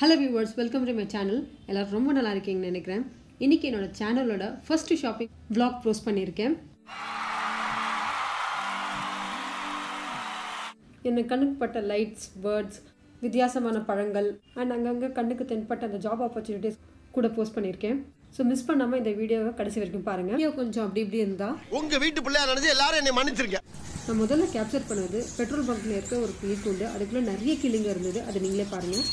hello viewers welcome to my channel எல்லோரும் ரொம்ப நல்லா இருக்கீங்கன்னு நினைக்கிறேன் இன்றைக்கி என்னோட சேனலோட ஃபர்ஸ்ட் ஷாப்பிங் vlog போஸ்ட் பண்ணியிருக்கேன் எனக்கு கண்ணுக்கு பட்ட லைட்ஸ் பேர்ட்ஸ் வித்தியாசமான பழங்கள் அண்ட் அங்கங்கே கண்ணுக்கு தென்பட்ட அந்த ஜாப் ஆப்பர்ச்சுனிட்டிஸ் கூட போஸ்ட் பண்ணியிருக்கேன் ஸோ மிஸ் பண்ணாமல் இந்த வீடியோவை கடைசி வரைக்கும் பாருங்கள் வீடியோ கொஞ்சம் அப்படி இப்படி இருந்தால் உங்க வீட்டு பிள்ளையா நினைச்சு எல்லாரும் என்னை மன்னிச்சிருங்க நான் முதல்ல கேப்சர் பண்ணது பெட்ரோல் பங்க்ல இருக்க ஒரு புலி கூண்டு அதுக்குள்ளே நிறைய கிளிங்க இருந்தது அதை நீங்களே பாருங்கள்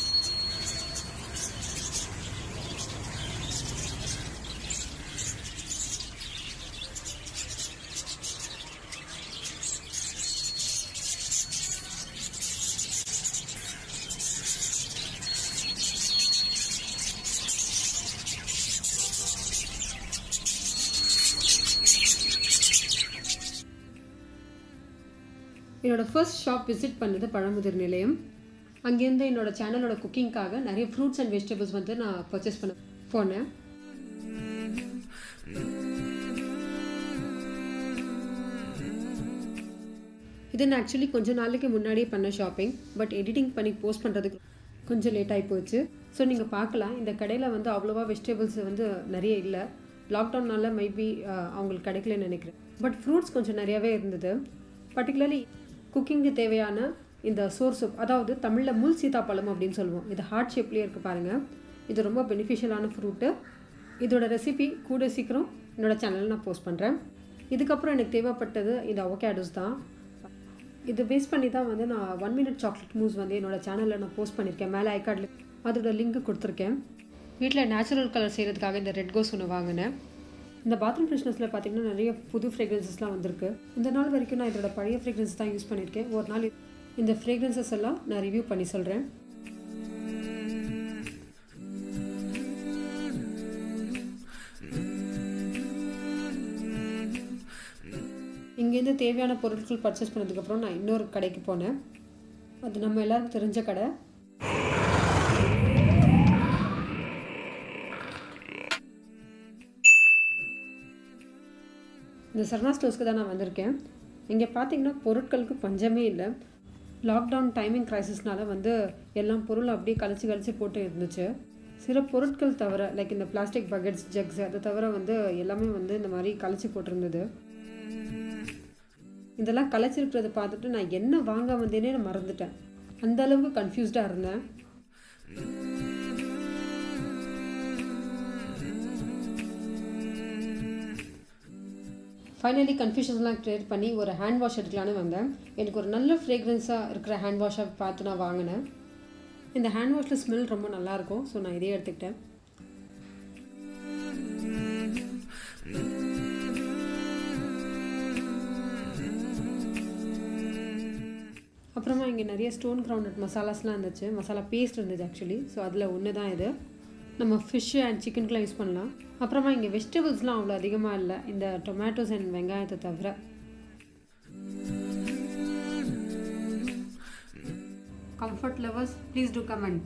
என்னோட ஃபர்ஸ்ட் ஷாப் விசிட் பண்ணது பழமுதிர் நிலையம் அங்கேருந்து என்னோட சேனலோட குக்கிங்காக நிறைய ஃப்ரூட்ஸ் அண்ட் வெஜிடபிள்ஸ் வந்து நான் பர்ச்சேஸ் பண்ண போனேன் இது நான் ஆக்சுவலி கொஞ்ச நாளைக்கு முன்னாடியே பண்ண ஷாப்பிங் பட் எடிட்டிங் பண்ணி போஸ்ட் பண்ணுறதுக்கு கொஞ்சம் லேட் ஆகி போச்சு ஸோ நீங்கள் பார்க்கலாம் இந்த கடையில் வந்து அவ்வளோவா வெஜிடபிள்ஸ் வந்து நிறைய இல்லை லாக்டவுன்னால மேபி அவங்களுக்கு கிடைக்கலன்னு நினைக்கிறேன் பட் ஃப்ரூட்ஸ் கொஞ்சம் நிறையாவே இருந்தது பர்டிகுலர்லி குக்கிங்க்கு தேவையான இந்த சோர்ஸ் அதாவது தமிழில் முள் சீதாப்பழம் அப்படின்னு சொல்லுவோம் இது ஹார்ட் ஷேப்லேயே இருக்குது பாருங்கள் இது ரொம்ப பெனிஃபிஷியலான ஃப்ரூட்டு இதோட ரெசிபி கூட சீக்கிரம் என்னோட சேனலில் நான் போஸ்ட் பண்ணுறேன் இதுக்கப்புறம் எனக்கு தேவைப்பட்டது இந்த அவகேடோஸ் தான் இது பேஸ் பண்ணி தான் வந்து நான் ஒன் மினிட் சாக்லேட் மூஸ் வந்து என்னோட சேனலில் நான் போஸ்ட் பண்ணியிருக்கேன் மேலே ஐகார்டில் அதோட லிங்க் கொடுத்துருக்கேன் வீட்டில் நேச்சுரல் கலர் செய்கிறதுக்காக இந்த ரெட் கோஸ் ஒன்று வாங்கினேன் இந்த பாத்ரூம் ஃப்ரெஷ்னஸில் பார்த்தீங்கன்னா நிறைய புது ஃப்ரேக்ரன்சஸ்லாம் வந்திருக்கு இந்த நாள் வரைக்கும் நான் இதோட பழைய ஃப்ரேக்ரன்ஸ் தான் யூஸ் பண்ணியிருக்கேன் ஒரு நாள் இந்த ஃப்ரேக்ரன்சஸ் எல்லாம் நான் ரிவ்யூ பண்ணி சொல்கிறேன் இங்கேருந்து தேவையான பொருட்கள் பர்ச்சேஸ் பண்ணதுக்கப்புறம் நான் இன்னொரு கடைக்கு போனேன் அது நம்ம எல்லாருக்கும் தெரிஞ்ச கடை இந்த சரணா ஸ்டோர்ஸ்க்கு தான் நான் வந்திருக்கேன் இங்கே பார்த்தீங்கன்னா பொருட்களுக்கு பஞ்சமே இல்லை லாக்டவுன் டைமிங் க்ரைசிஸ்னால வந்து எல்லாம் பொருள் அப்படியே கழிச்சு கழிச்சு போட்டு இருந்துச்சு சில பொருட்கள் தவிர லைக் இந்த பிளாஸ்டிக் பக்கெட்ஸ் ஜக்ஸ் அதை தவிர வந்து எல்லாமே வந்து இந்த மாதிரி கழிச்சு போட்டிருந்தது இதெல்லாம் கலைச்சிருக்கிறத பார்த்துட்டு நான் என்ன வாங்க வந்தேனே நான் மறந்துட்டேன் அந்த அளவுக்கு கன்ஃபியூஸ்டாக இருந்தேன் ஃபைனலி கன்ஃபியூஷன்ஸ்லாம் க்ரியேட் பண்ணி ஒரு ஹேண்ட் வாஷ் எடுக்கலான்னு வந்தேன் எனக்கு ஒரு நல்ல ஃப்ரேக்ரன்ஸாக இருக்கிற ஹேண்ட் வாஷை பார்த்து நான் வாங்கினேன் இந்த ஹேண்ட் வாஷில் ஸ்மெல் ரொம்ப நல்லாயிருக்கும் ஸோ நான் இதே எடுத்துக்கிட்டேன் அப்புறமா இங்கே நிறைய ஸ்டோன் கிரவுண்டட் மசாலாஸ்லாம் இருந்துச்சு மசாலா பேஸ்ட் இருந்துச்சு ஆக்சுவலி ஸோ அதில் ஒன்று தான் இது நம்ம ஃபிஷ்ஷு அண்ட் சிக்கனுக்குலாம் யூஸ் பண்ணலாம் அப்புறமா இங்கே வெஜிடபிள்ஸ்லாம் அவ்வளோ அதிகமாக இல்லை இந்த டொமேட்டோஸ் அண்ட் வெங்காயத்தை தவிர comfort lovers please do comment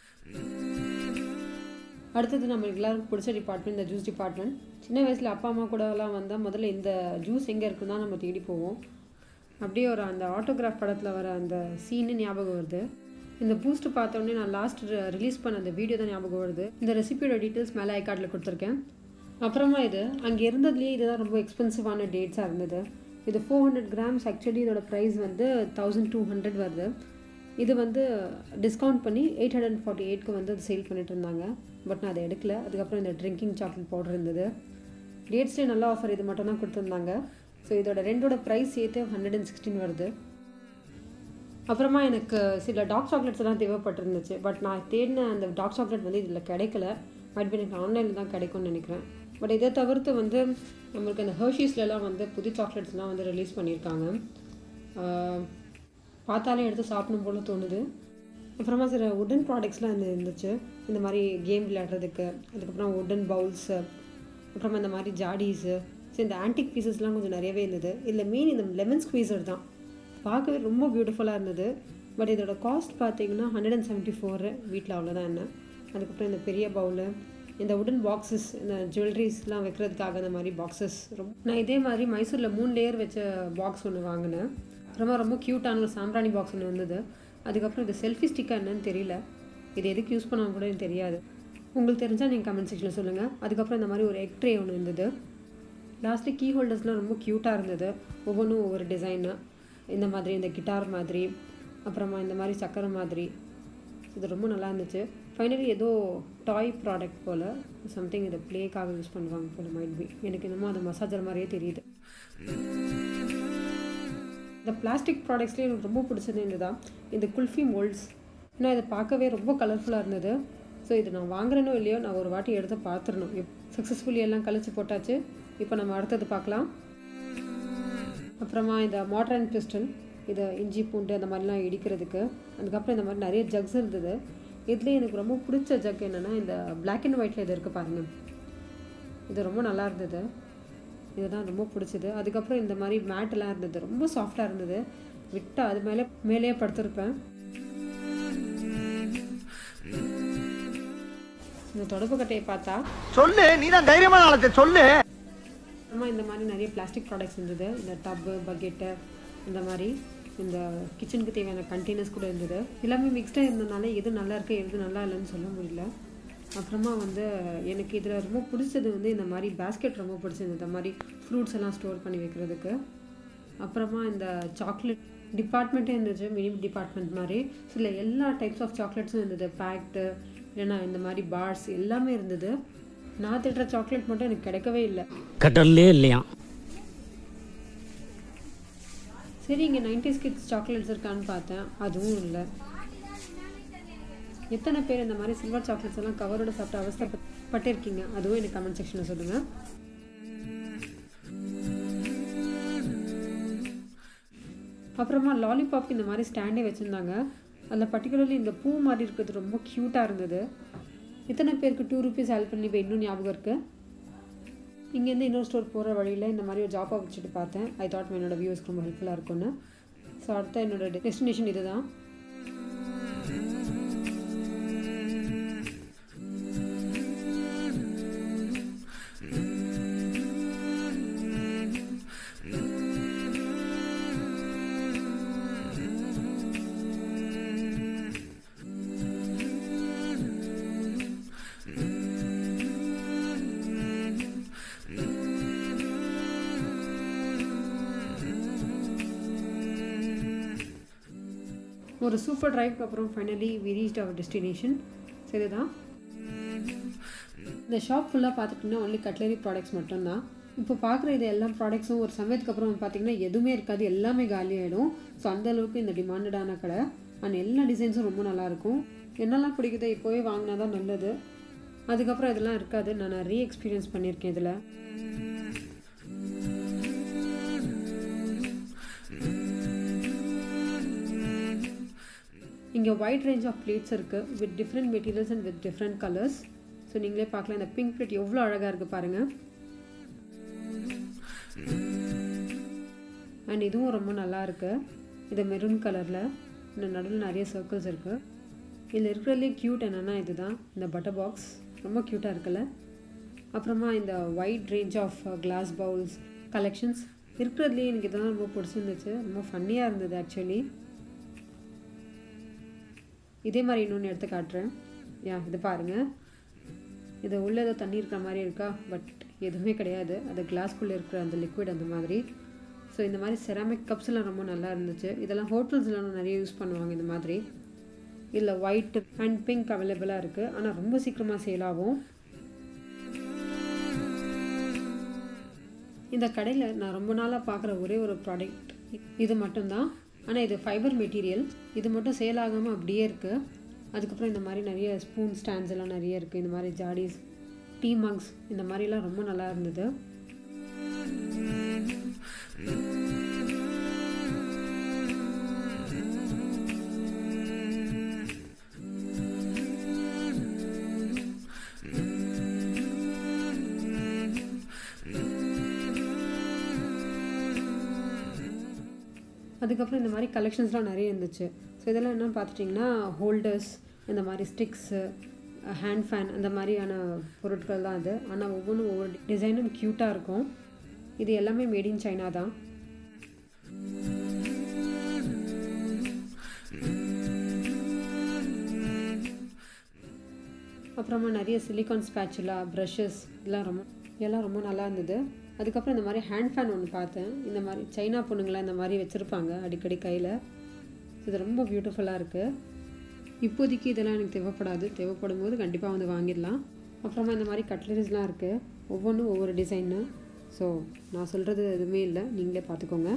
அடுத்தது நம்மளுக்கு எல்லாருக்கும் பிடிச்ச டிபார்ட்மெண்ட் இந்த ஜூஸ் டிபார்ட்மெண்ட் சின்ன வயசில் அப்பா அம்மா கூடலாம் வந்தால் முதல்ல இந்த ஜூஸ் எங்கே இருக்குன்னு தான் நம்ம தேடி போவோம் அப்படியே ஒரு அந்த ஆட்டோகிராஃப் படத்தில் வர அந்த சீனு ஞாபகம் வருது இந்த பூஸ்ட் பார்த்தோன்னே நான் லாஸ்ட் ரிலீஸ் பண்ண அந்த வீடியோ தான் ஞாபகம் வருது இந்த ரெசிபியோட டீட்டெயில்ஸ் மேலே ஐகார்டில் கொடுத்துருக்கேன் அப்புறமா இது அங்கே இருந்ததுலேயே இதுதான் ரொம்ப எக்ஸ்பென்சிவான டேட்ஸாக இருந்தது இது ஃபோர் ஹண்ட்ரட் கிராம்ஸ் ஆக்சுவலி இதோட ப்ரைஸ் வந்து தௌசண்ட் டூ ஹண்ட்ரட் வருது இது வந்து டிஸ்கவுண்ட் பண்ணி எயிட் ஹண்ட்ரட் அண்ட் ஃபார்ட்டி எயிட்க்கு வந்து அது சேல் பண்ணிட்டு இருந்தாங்க பட் நான் அதை எடுக்கல அதுக்கப்புறம் இந்த ட்ரிங்கிங் சாக்லேட் பவுடர் இருந்தது டேட்ஸ்லேயே நல்ல ஆஃபர் இது மட்டும் தான் கொடுத்துருந்தாங்க ஸோ இதோட ரெண்டோட ப்ரைஸ் சேர்த்து ஹண்ட்ரட் அண்ட் சிக்ஸ்டீன் வருது அப்புறமா எனக்கு சில டார்க் சாக்லேட்ஸ் எல்லாம் தேவைப்பட்டிருந்துச்சு பட் நான் தேடின அந்த டார்க் சாக்லேட் வந்து இதில் கிடைக்கல மைட் பி எனக்கு ஆன்லைனில் தான் கிடைக்கும்னு நினைக்கிறேன் பட் இதை தவிர்த்து வந்து நம்மளுக்கு அந்த ஹர்ஷீஸ்லலாம் வந்து புது சாக்லேட்ஸ்லாம் வந்து ரிலீஸ் பண்ணியிருக்காங்க பார்த்தாலே எடுத்து சாப்பிடணும் போல தோணுது அப்புறமா சில உடன் ப்ராடக்ட்ஸ்லாம் வந்து இருந்துச்சு இந்த மாதிரி கேம் விளையாடுறதுக்கு அதுக்கப்புறம் உடன் பவுல்ஸு அப்புறமா இந்த மாதிரி ஜாடீஸு ஸோ இந்த ஆன்டிக் பீசஸ்லாம் கொஞ்சம் நிறையவே இருந்தது இதில் மெயின் இந்த லெமன் ஸ்குவீசர் தான் பார்க்கவே ரொம்ப பியூட்டிஃபுல்லாக இருந்தது பட் இதோட காஸ்ட் பார்த்தீங்கன்னா ஹண்ட்ரட் அண்ட் செவன்ட்டி ஃபோரு வீட்டில் அவ்வளோதான் என்ன அதுக்கப்புறம் இந்த பெரிய பவுலு இந்த உடன் பாக்ஸஸ் இந்த ஜுவல்லரிஸ்லாம் வைக்கிறதுக்காக இந்த மாதிரி பாக்ஸஸ் ரொம்ப நான் இதே மாதிரி மைசூரில் மூணு லேயர் வச்ச பாக்ஸ் ஒன்று வாங்கினேன் ரொம்ப ரொம்ப க்யூட்டான ஒரு சாம்பிராணி பாக்ஸ் ஒன்று வந்தது அதுக்கப்புறம் இது செல்ஃபி ஸ்டிக்காக என்னன்னு தெரியல இது எதுக்கு யூஸ் பண்ணால் கூட எனக்கு தெரியாது உங்களுக்கு தெரிஞ்சால் நீங்கள் கமெண்ட் செக்ஷனில் சொல்லுங்கள் அதுக்கப்புறம் இந்த மாதிரி ஒரு எக் ட்ரே ஒன்று இருந்தது லாஸ்ட்டு கீ ஹோல்டர்ஸ்லாம் ரொம்ப க்யூட்டாக இருந்தது ஒவ்வொன்றும் ஒவ்வொரு டிசைனு இந்த மாதிரி இந்த கிட்டார் மாதிரி அப்புறமா இந்த மாதிரி சக்கரை மாதிரி இது ரொம்ப நல்லா இருந்துச்சு ஃபைனலி ஏதோ டாய் ப்ராடக்ட் போல் சம்திங் இதை ப்ளேக்காக யூஸ் பண்ணுவாங்க போல் மைட் பி எனக்கு என்னமோ அது மசாஜர் மாதிரியே தெரியுது இந்த பிளாஸ்டிக் ப்ராடக்ட்ஸ்லேயே எனக்கு ரொம்ப பிடிச்சது இதுதான் இந்த குல்ஃபி மோல்ட்ஸ் ஏன்னா இதை பார்க்கவே ரொம்ப கலர்ஃபுல்லாக இருந்தது ஸோ இது நான் வாங்குறேனோ இல்லையோ நான் ஒரு வாட்டி எடுத்து பார்த்துடணும் சக்ஸஸ்ஃபுல்லி எல்லாம் கழிச்சு போட்டாச்சு இப்போ நம்ம அடுத்தது பார்க்கலாம் அப்புறமா இந்த மாடர்ன் பிஸ்டல் இதை இஞ்சி பூண்டு அந்த மாதிரிலாம் இடிக்கிறதுக்கு அதுக்கப்புறம் இந்த மாதிரி நிறைய ஜக்ஸ் இருந்தது இதுலேயே எனக்கு ரொம்ப பிடிச்ச ஜக் என்னென்னா இந்த பிளாக் அண்ட் ஒயிட்டில் இது இருக்குது பாருங்கள் இது ரொம்ப நல்லா இருந்தது இதுதான் ரொம்ப பிடிச்சது அதுக்கப்புறம் இந்த மாதிரி மேட்டெல்லாம் இருந்தது ரொம்ப சாஃப்டாக இருந்தது விட்டு அது மேலே மேலேயே படுத்திருப்பேன் இந்த தொடப்பு கட்டையை பார்த்தா சொல்லு நீ தான் தைரியமான ஆளத்தை சொல்லு அப்புறமா இந்த மாதிரி நிறைய பிளாஸ்டிக் ப்ராடக்ட்ஸ் இருந்தது இந்த டப்பு பக்கெட்டு இந்த மாதிரி இந்த கிச்சனுக்கு தேவையான கண்டெய்னர்ஸ் கூட இருந்தது எல்லாமே மிக்ஸ்டாக இருந்ததுனால எது நல்லா இருக்கு எது நல்லா இல்லைன்னு சொல்ல முடியல அப்புறமா வந்து எனக்கு இதில் ரொம்ப பிடிச்சது வந்து இந்த மாதிரி பேஸ்கெட் ரொம்ப பிடிச்சது இந்த மாதிரி ஃப்ரூட்ஸ் எல்லாம் ஸ்டோர் பண்ணி வைக்கிறதுக்கு அப்புறமா இந்த சாக்லேட் டிபார்ட்மெண்ட்டே இருந்துச்சு மினி டிபார்ட்மெண்ட் மாதிரி சில எல்லா டைப்ஸ் ஆஃப் சாக்லேட்ஸும் இருந்தது பேக்டு இல்லைன்னா இந்த மாதிரி பார்ஸ் எல்லாமே இருந்தது நான் திட்டுற சாக்லேட் மட்டும் எனக்கு கிடைக்கவே இல்லை கடல்லே இல்லையா சரி இங்கே நைன்டிஸ் கிட்ஸ் சாக்லேட்ஸ் இருக்கான்னு பார்த்தேன் அதுவும் இல்லை எத்தனை பேர் இந்த மாதிரி சில்வர் சாக்லேட்ஸ் எல்லாம் கவரோட சாப்பிட்டு அவஸ்தைப்பட்டிருக்கீங்க அதுவும் எனக்கு கமெண்ட் செக்ஷனில் சொல்லுங்கள் அப்புறமா லாலிபாப்க்கு இந்த மாதிரி ஸ்டாண்டே வச்சுருந்தாங்க அதில் பர்டிகுலர்லி இந்த பூ மாதிரி இருக்கிறது ரொம்ப க்யூட்டாக இருந்தது எத்தனை பேருக்கு டூ ருபீஸ் ஹெல்ப் பண்ணி இப்போ இன்னும் ஞாபகம் இருக்குது இங்கேருந்து இன்னொரு ஸ்டோர் போகிற வழியில் இந்த மாதிரி ஒரு ஜாப் வச்சுட்டு பார்த்தேன் ஐ தாட் என்னோட வியூஸ்க்கு ரொம்ப ஹெல்ப்ஃபுல்லாக இருக்கும்னு ஸோ அடுத்த என்னோட டெஸ்டினேஷன் இதுதான் ஒரு சூப்பர் டிரைவ்க்கு அப்புறம் finally we reach our destination so இதுதான் இந்த ஷாப் ஃபுல்லாக பார்த்துட்டிங்கன்னா ஒன்லி கட்லரி ப்ராடக்ட்ஸ் மட்டும்தான் இப்போ பார்க்குற இது எல்லா ப்ராடக்ட்ஸும் ஒரு சமயத்துக்கு அப்புறம் பார்த்தீங்கன்னா எதுவுமே இருக்காது எல்லாமே காலி ஆகிடும் ஸோ அந்த அளவுக்கு இந்த டிமாண்டடான கடை அண்ட் எல்லா டிசைன்ஸும் ரொம்ப நல்லாயிருக்கும் என்னெல்லாம் பிடிக்குதோ இப்போவே வாங்கினா தான் நல்லது அதுக்கப்புறம் இதெல்லாம் இருக்காது நான் நிறைய எக்ஸ்பீரியன்ஸ் பண்ணியிருக்கேன் இதில் இங்கே வைட் ரேஞ்ச் ஆஃப் பிளேட்ஸ் இருக்குது with different materials and with different colours so நீங்களே பார்க்கலாம் இந்த பிங்க் பிளேட் எவ்வளோ அழகாக இருக்குது பாருங்கள் அண்ட் இதுவும் ரொம்ப நல்லா இருக்கு இது மெரூன் கலரில் இந்த நடுவில் நிறைய சர்க்கிள்ஸ் இருக்குது இதில் இருக்கிறதுலே க்யூட் என்னென்னா இதுதான் இந்த பட்டர் பாக்ஸ் ரொம்ப க்யூட்டாக இருக்குல்ல அப்புறமா இந்த wide range of glass bowls collections இருக்கிறதுலேயே எனக்கு இதெல்லாம் ரொம்ப பிடிச்சிருந்துச்சு ரொம்ப ஃபன்னியாக இருந்தது ஆக்சுவலி இதே மாதிரி இன்னொன்று எடுத்து காட்டுறேன் யா இது பாருங்கள் இது உள்ளே ஏதோ தண்ணி இருக்கிற மாதிரி இருக்கா பட் எதுவுமே கிடையாது அது கிளாஸ்க்குள்ளே இருக்கிற அந்த லிக்விட் அந்த மாதிரி ஸோ இந்த மாதிரி செராமிக் கப்ஸ் எல்லாம் ரொம்ப நல்லா இருந்துச்சு இதெல்லாம் ஹோட்டல்ஸ்லாம் நிறைய யூஸ் பண்ணுவாங்க இந்த மாதிரி இதில் ஒயிட் அண்ட் பிங்க் அவைலபிளாக இருக்குது ஆனால் ரொம்ப சீக்கிரமாக சேல் ஆகும் இந்த கடையில் நான் ரொம்ப நாளாக பார்க்குற ஒரே ஒரு ப்ராடக்ட் இது மட்டும்தான் ஆனால் இது ஃபைபர் மெட்டீரியல் இது மட்டும் சேல் ஆகாமல் அப்படியே இருக்குது அதுக்கப்புறம் இந்த மாதிரி நிறைய ஸ்பூன் ஸ்டாண்ட்ஸ் எல்லாம் நிறைய இருக்குது இந்த மாதிரி ஜாடிஸ் டீ மக்ஸ் இந்த மாதிரிலாம் ரொம்ப நல்லா இருந்தது அதுக்கப்புறம் இந்த மாதிரி கலெக்ஷன்ஸ்லாம் நிறைய இருந்துச்சு ஸோ இதெல்லாம் என்னென்னு பார்த்துட்டிங்கன்னா ஹோல்டர்ஸ் இந்த மாதிரி ஸ்டிக்ஸு ஹேண்ட் ஃபேன் அந்த மாதிரியான பொருட்கள் தான் அது ஆனால் ஒவ்வொன்றும் ஒவ்வொரு டிசைனும் க்யூட்டாக இருக்கும் இது எல்லாமே மேட் இன் சைனா தான் அப்புறமா நிறைய சிலிகான் ஸ்பேச்சுலா ப்ரஷஸ் இதெல்லாம் ரொம்ப எல்லாம் ரொம்ப நல்லா இருந்தது அதுக்கப்புறம் இந்த மாதிரி ஹேண்ட் ஃபேன் ஒன்று பார்த்தேன் இந்த மாதிரி சைனா பொண்ணுங்களாம் இந்த மாதிரி வச்சுருப்பாங்க அடிக்கடி கையில் இது ரொம்ப பியூட்டிஃபுல்லாக இருக்குது இப்போதைக்கு இதெல்லாம் எனக்கு தேவைப்படாது தேவைப்படும் போது கண்டிப்பாக வந்து வாங்கிடலாம் அப்புறமா இந்த மாதிரி கட்லரிஸ்லாம் இருக்குது ஒவ்வொன்றும் ஒவ்வொரு டிசைனு ஸோ நான் சொல்கிறது எதுவுமே இல்லை நீங்களே பார்த்துக்கோங்க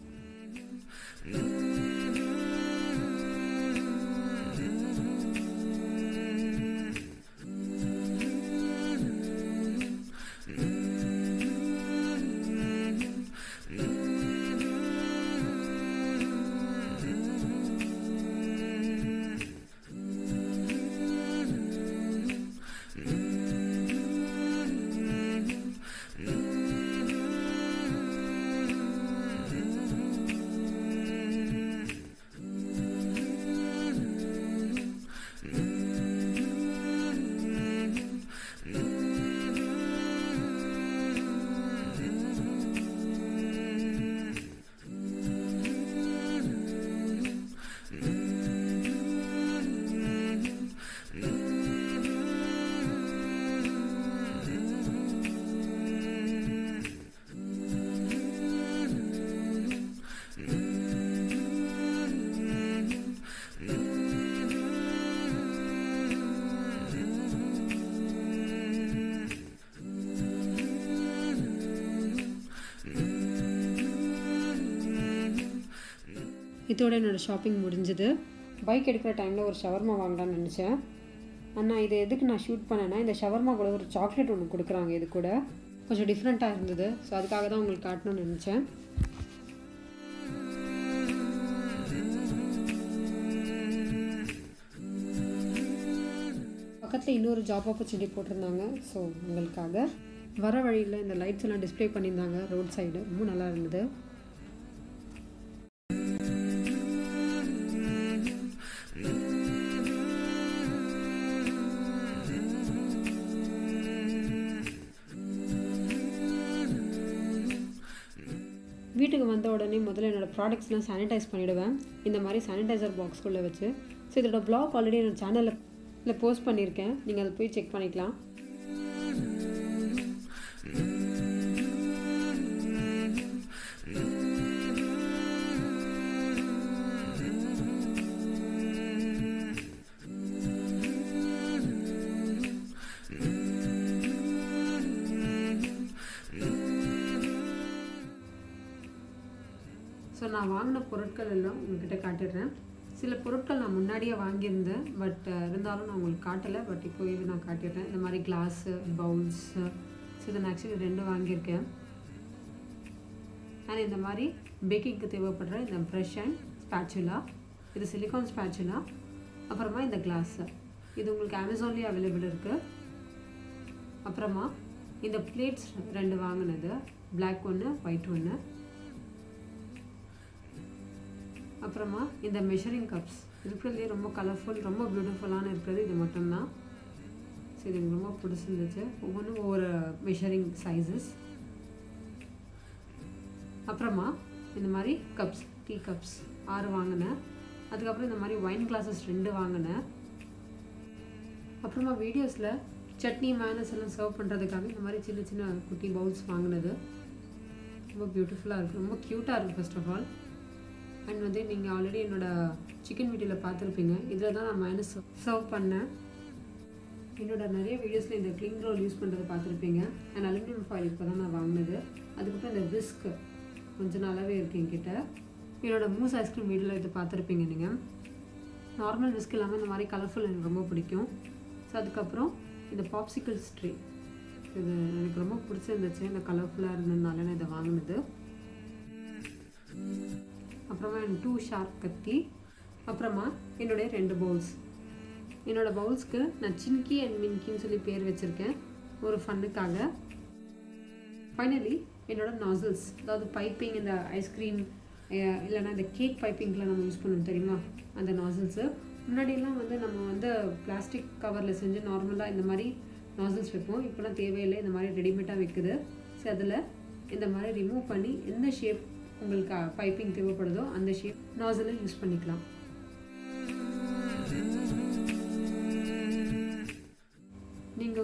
இதோட என்னோடய ஷாப்பிங் முடிஞ்சுது பைக் எடுக்கிற டைமில் ஒரு ஷவர்மா வாங்கலாம்னு நினச்சேன் அண்ணா இது எதுக்கு நான் ஷூட் பண்ணேன்னா இந்த ஷவர்மா கூட ஒரு சாக்லேட் ஒன்று கொடுக்குறாங்க இது கூட கொஞ்சம் டிஃப்ரெண்ட்டாக இருந்தது ஸோ அதுக்காக தான் உங்களுக்கு காட்டணும்னு நினச்சேன் பக்கத்தில் இன்னொரு ஜாப் ஆப்பர்ச்சுனிட்டி போட்டிருந்தாங்க ஸோ உங்களுக்காக வர வழியில் இந்த லைட்ஸ் எல்லாம் டிஸ்ப்ளே பண்ணியிருந்தாங்க ரோட் சைடு ரொம்ப நல்லா இருந்தது வீட்டுக்கு வந்த உடனே முதல்ல என்னோடய ப்ராடக்ட்ஸ்லாம் சானிடைஸ் பண்ணிவிடுவேன் இந்த மாதிரி சானிடைசர் பாக்ஸ்குள்ளே வச்சு ஸோ இதோட பிளாக் ஆல்ரெடி என்னோட சேனலில் போஸ்ட் பண்ணியிருக்கேன் நீங்கள் அதை போய் செக் பண்ணிக்கலாம் ஸோ நான் வாங்கின பொருட்கள் எல்லாம் உங்ககிட்ட காட்டிடுறேன் சில பொருட்கள் நான் முன்னாடியே வாங்கியிருந்தேன் பட் இருந்தாலும் நான் உங்களுக்கு காட்டலை பட் இப்போ இது நான் காட்டிடுறேன் இந்த மாதிரி கிளாஸு பவுல்ஸு ஸோ இதை நான் ஆக்சுவலி ரெண்டு வாங்கியிருக்கேன் அண்ட் இந்த மாதிரி பேக்கிங்க்கு தேவைப்படுற இந்த ப்ரஷ் அண்ட் ஸ்பேச்சுலா இது சிலிகான் ஸ்பேச்சுலா அப்புறமா இந்த கிளாஸு இது உங்களுக்கு அமேசான்லேயே அவைலபிள் இருக்குது அப்புறமா இந்த பிளேட்ஸ் ரெண்டு வாங்கினது பிளாக் ஒன்று ஒயிட் ஒன்று அப்புறமா இந்த மெஷரிங் கப்ஸ் இருக்கிறதுலே ரொம்ப கலர்ஃபுல் ரொம்ப பியூட்டிஃபுல்லான இருக்கிறது இது மட்டும்தான் ஸோ இது எனக்கு ரொம்ப பிடிச்சிருந்துச்சு ஒவ்வொன்றும் ஒவ்வொரு மெஷரிங் சைஸஸ் அப்புறமா இந்த மாதிரி கப்ஸ் டீ கப்ஸ் ஆறு வாங்கினேன் அதுக்கப்புறம் இந்த மாதிரி ஒயின் கிளாஸஸ் ரெண்டு வாங்கினேன் அப்புறமா வீடியோஸில் சட்னி மேனஸ் எல்லாம் சர்வ் பண்ணுறதுக்காக இந்த மாதிரி சின்ன சின்ன குட்டி பவுல்ஸ் வாங்கினது ரொம்ப பியூட்டிஃபுல்லாக இருக்குது ரொம்ப க்யூட்டாக இருக்குது ஃபர்ஸ்ட் ஆஃப் ஆல் அண்ட் வந்து நீங்கள் ஆல்ரெடி என்னோடய சிக்கன் வீடியோவில் பார்த்துருப்பீங்க இதில் தான் நான் மைனஸ் சர்வ் பண்ணேன் என்னோட நிறைய வீடியோஸில் இந்த க்ளிங் ரோல் யூஸ் பண்ணுறது பார்த்துருப்பீங்க அண்ட் அலுமினியம் ஃபாயில் இப்போ தான் நான் வாங்கினது அதுக்கப்புறம் இந்த விஸ்க் கொஞ்ச நாளாகவே இருக்குது என்கிட்ட என்னோட மூஸ் ஐஸ்கிரீம் வீடியோவில் இது பார்த்துருப்பீங்க நீங்கள் நார்மல் விஸ்க் இல்லாமல் இந்த மாதிரி கலர்ஃபுல் எனக்கு ரொம்ப பிடிக்கும் ஸோ அதுக்கப்புறம் இந்த பாப்சிக்கல் ட்ரீ இது எனக்கு ரொம்ப பிடிச்சிருந்துச்சு இந்த கலர்ஃபுல்லாக இருந்ததுனால நான் இதை வாங்கினது அப்புறமா எனக்கு டூ ஷார்ப் கத்தி அப்புறமா என்னுடைய ரெண்டு பவுல்ஸ் என்னோடய பவுல்ஸ்க்கு நான் சின்கி அண்ட் மின்கின்னு சொல்லி பேர் வச்சுருக்கேன் ஒரு ஃபன்னுக்காக ஃபைனலி என்னோட நாசல்ஸ் அதாவது பைப்பிங் இந்த ஐஸ்கிரீம் இல்லைன்னா இந்த கேக் பைப்பிங்லாம் நம்ம யூஸ் பண்ணுவோம் தெரியுமா அந்த நாசல்ஸு முன்னாடியெல்லாம் வந்து நம்ம வந்து பிளாஸ்டிக் கவரில் செஞ்சு நார்மலாக இந்த மாதிரி நாசல்ஸ் வைப்போம் இப்போலாம் தேவையில்லை இந்த மாதிரி ரெடிமேடாக விற்குது ஸோ அதில் இந்த மாதிரி ரிமூவ் பண்ணி எந்த ஷேப் உங்களுக்கு பைப்பிங் தேவைப்படுதோ அந்த ஷேப் நாசலை யூஸ் பண்ணிக்கலாம்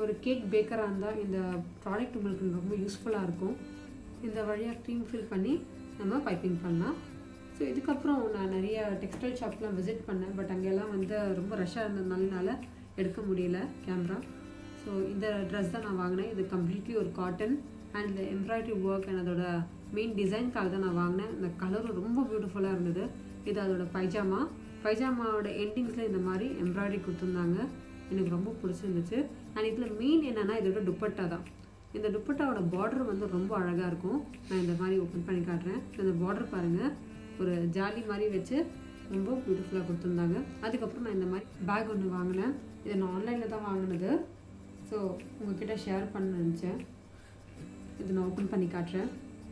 ஒரு கேக் பேக்கராக இருந்தால் இந்த ப்ராடக்ட் உங்களுக்கு ரொம்ப யூஸ்ஃபுல்லாக இருக்கும் இந்த வழியாக க்ரீம் ஃபில் பண்ணி நம்ம பைப்பிங் பண்ணலாம் ஸோ இதுக்கப்புறம் நான் நிறைய டெக்ஸ்டைல் ஷாப்லாம் விசிட் பண்ணேன் பட் அங்கெல்லாம் வந்து ரொம்ப ரஷ்ஷாக இருந்ததுனால எடுக்க முடியல கேமரா ஸோ இந்த ட்ரெஸ் தான் நான் வாங்கினேன் இது கம்ப்ளீட்லி ஒரு காட்டன் அண்ட் இந்த எம்ப்ராய்டரி ஒர்க் அண்ட் அதோட மெயின் டிசைன்காக தான் நான் வாங்கினேன் இந்த கலரும் ரொம்ப பியூட்டிஃபுல்லாக இருந்தது இது அதோட பைஜாமா பைஜாமாவோட எண்டிங்ஸில் இந்த மாதிரி எம்ப்ராய்டரி கொடுத்துருந்தாங்க எனக்கு ரொம்ப பிடிச்சிருந்துச்சு அண்ட் இதில் மெயின் என்னென்னா இதோட துப்பட்டா தான் இந்த துப்பட்டாவோட பார்டர் வந்து ரொம்ப அழகாக இருக்கும் நான் இந்த மாதிரி ஓப்பன் பண்ணி காட்டுறேன் இந்த பார்டர் பாருங்கள் ஒரு ஜாலி மாதிரி வச்சு ரொம்ப பியூட்டிஃபுல்லாக கொடுத்துருந்தாங்க அதுக்கப்புறம் நான் இந்த மாதிரி பேக் ஒன்று வாங்கினேன் இதை நான் ஆன்லைனில் தான் வாங்கினது ஸோ உங்ககிட்ட ஷேர் பண்ண நினச்சேன் இதை நான் ஓப்பன் பண்ணி காட்டுறேன்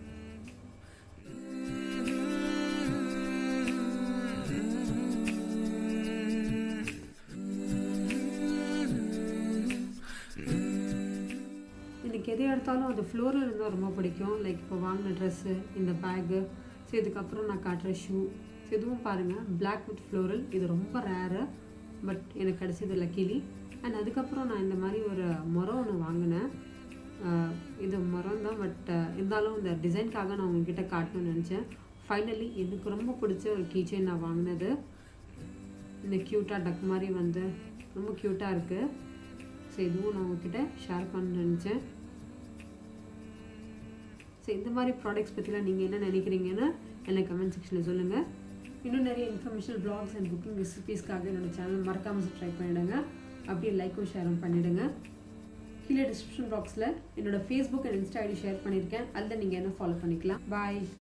எனக்கு எது எடுத்தாலும் அது ஃப்ளோரில் இருந்தால் ரொம்ப பிடிக்கும் லைக் இப்போ வாங்கின ட்ரெஸ்ஸு இந்த பேக்கு ஸோ இதுக்கப்புறம் நான் காட்டுற ஷூ ஸோ இதுவும் பாருங்கள் பிளாக் வித் ஃப்ளோரல் இது ரொம்ப ரேரு பட் எனக்கு கிடச்சிது லக்கிலி அண்ட் அதுக்கப்புறம் நான் இந்த மாதிரி ஒரு மரம் ஒன்று வாங்கினேன் ஆஹ் இது மரம் தான் பட் இருந்தாலும் இந்த டிசைன்காக நான் உங்ககிட்ட காட்டணும்னு நினச்சேன் ஃபைனலி எனக்கு ரொம்ப பிடிச்ச ஒரு கீச்சைன் நான் வாங்கினது இந்த க்யூட்டாக டக் மாதிரி வந்து ரொம்ப க்யூட்டாக இருக்குது ஸோ இதுவும் நான் உங்ககிட்ட ஷேர் பண்ண நினச்சேன் ஸோ இந்த மாதிரி ப்ராடக்ட்ஸ் பற்றிலாம் நீங்கள் என்ன நினைக்கிறீங்கன்னு எனக்கு கமெண்ட் செக்ஷனில் சொல்லுங்கள் இன்னும் நிறைய இன்ஃபர்மேஷன் பிளாக்ஸ் அண்ட் குக்கிங் ரெசிபீஸ்க்காக என்னோட சேனல் மறக்காமல் சப்ஸ்கிரைப் பண்ணிவிடுங்க அப்படியே லைக்கும் ஷேரும் பண்ணிவிடுங்க கீழே டிஸ்கிரிப்ஷன் பாக்ஸில் என்னோட Facebook and Insta ID share பண்ணியிருக்கேன் அதில் நீங்கள் என்ன ஃபாலோ பண்ணிக்கலாம் பாய்